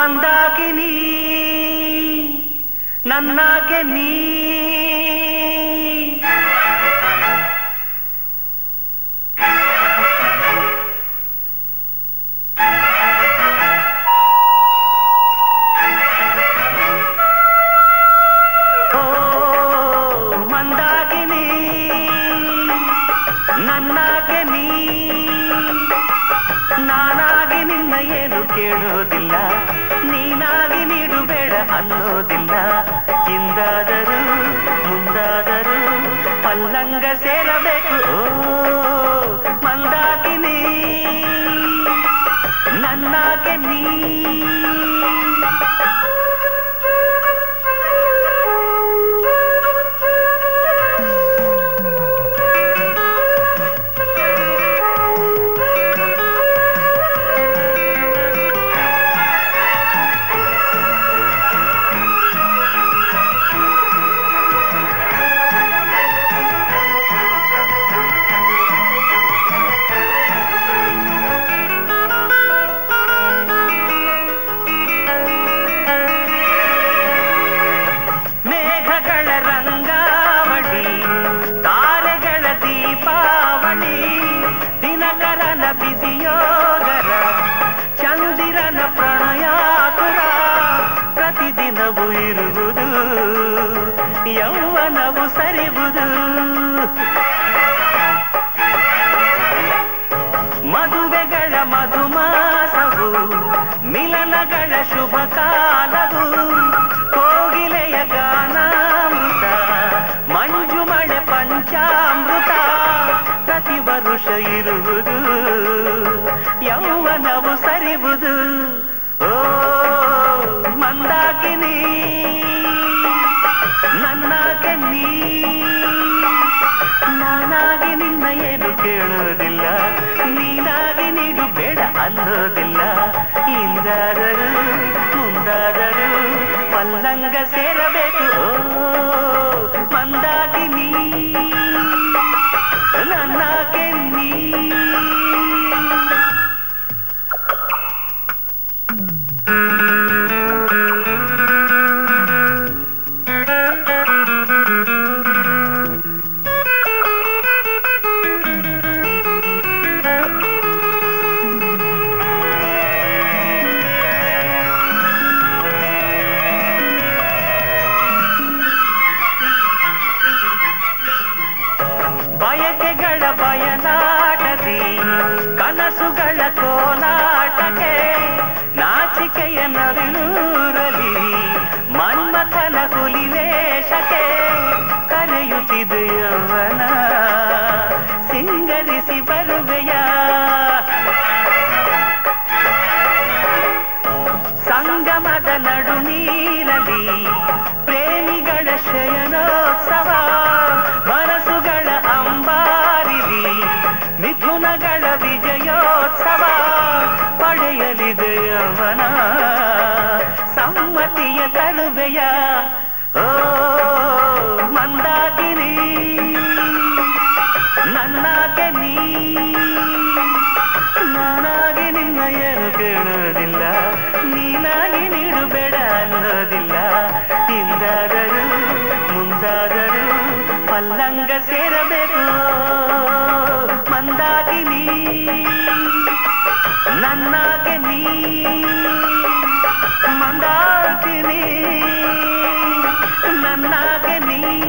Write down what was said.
ಮಂದಾಕಿನಿ ನನ್ನಾಗೆ ನೀ ಓ ಮಂದಾಕಿನಿ ನನ್ನಾಗೆ ನೀ ನಾನಾಗಿ ನಿನ್ನ ಏನು ಕೇಳೋದಿಲ್ಲ ನೀನಾಗಿ ನೀಡುಬೇಡ ಅನ್ನೋದಿಲ್ಲ ಹಿಂದಾದರೂ ಮುಂದಾದರೂ ಪಲ್ಲಂಗ ಸೇರಬೇಕು ಓ ಮಂದಾಕಿನಿ ನನ್ನಾಗೆ ನೀ ಮೇಘಗಳ ರಂಗಾವಳಿ ತಾರೆಗಳ ದೀಪಾವಳಿ ದಿನಕರನ ಬಿಸಿಯೋಗರ ಚಂದಿರನ ಪ್ರಣಯಾತುರ ಪ್ರತಿದಿನವೂ ಇರುವುದು ಯೌವನವು ಸರಿವುದು ಮದುವೆಗಳ ಮಧುಮಾಸವು ಮಿಲನಗಳ ಶುಭ ಕಾಲವು ಕೋಗಿಲೆಯ ಗಾನಾಮೃತ ಮಂಜು ಮಳೆ ಪಂಚಾಮೃತ ಪ್ರತಿ ವರುಷ ಇರುವುದು ಯೌವನವು ಸರಿವುದು ಓ ಮಂದಾಕಿನಿ ನನ್ನಾಗೆ ನೀ ನಾನಾಗಿ ನಿನ್ನ ಏನು ಕೇಳೋದಿಲ್ಲ ನೀನಾಗಿ ನೀಡು ಬೇಡ ಅನ್ನೋದಿಲ್ಲ ಹಿಂದಾದರೂ ಮುಂದಾದರೂ ಪಲ್ಲಂಗ ಸೇರಬೇಕು ಓ ಮಂದಾಕಿನಿ ನನ್ನಾಗೆ ನೀ ಬಯಕೆಗಳ ಬಯನಾಟದಿ ಕನಸುಗಳ ಕೋಲಾಟಕ್ಕೆ ನಾಚಿಕೆಯ ನವಿಲೂರಲಿ ಮನ್ಮಥನ ಹುಲಿವೇಷಕ್ಕೆ ಕರೆಯುತ್ತಿದೆ ಯೌವನ ಸಿಂಗರಿಸಿ ಬರುವೆಯ ಸಂಗಮದ ನಡು ನೀರಲಿ ಪ್ರೇಮಿಗಳ ಶಯನೋತ್ಸವ ಮನಸ್ಸುಗಳ ಅಂಬಾರಿಲಿ ಮಿಥುನಗಳ ವಿಜಯೋತ್ಸವ ಪಡೆಯಲಿದೆ ಅವನ ಸಮ್ಮತಿಯ ತರುವೆಯ ಓ ಮಂದಾಕಿನಿ ನನ್ನಾಗೆ ನೀ ನಾನಾಗಿ ನಿನ್ನ ಏನು ಕೇಳೋದಿಲ್ಲ ನೀನಾಗಿ ನೀಡುಬೇಡ ಅನ್ನೋದಿಲ್ಲ ಹಿಂದಾದರೂ ಮುಂದಾದರೂ ಪಲ್ಲಂಗ ಸೇರಬೇಕು ಮಂದಾಕಿನಿ ನನ್ನಾಗೆ ನೀ ಮಂದಾಕಿನಿ ನನ್ನಾಗೆ ನೀ